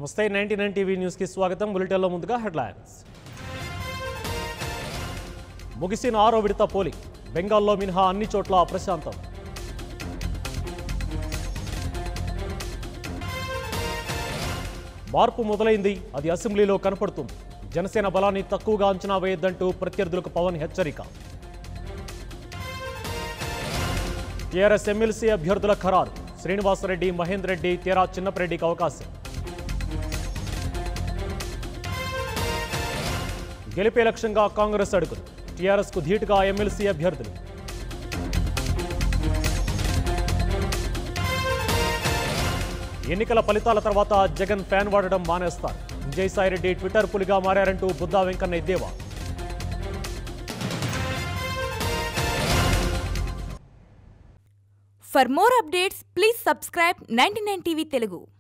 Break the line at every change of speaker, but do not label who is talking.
నమస్తే ninety nine TV న్యూస్కి స్వాగతం బులెటిన్లో ముందుగా హెడ్లైన్స్ ముగిసిన ఆరో విడత పోలింగ్ బెంగాల్లో మినహా అన్ని చోట్ల ప్రశాంతం మార్పు మొదలైంది అది అసెంబ్లీలో కనపడుతుంది జనసేన బలాన్ని తక్కువగా అంచనా వేయొద్దంటూ ప్రత్యర్థులకు పవన్ హెచ్చరిక టీఆర్ఎస్ ఎమ్మెల్సీ అభ్యర్థుల ఖరారు శ్రీనివాసరెడ్డి మహేందర్ రెడ్డి తేరా చిన్నపరెడ్డికి అవకాశం గెలిపే లక్ష్యంగా కాంగ్రెస్ అడుగులు టీఆర్ఎస్కు ధీటుగా ఎమ్మెల్సీ అభ్యర్థులు ఎన్నికల ఫలితాల తర్వాత జగన్ ఫ్యాన్ వాడడం మానేస్తారు విజయసాయిరెడ్డి ట్విట్టర్ పులిగా మారారంటూ బుద్దా వెంకన్న ఎద్దేవా
For more updates, please subscribe 99 TV Telugu.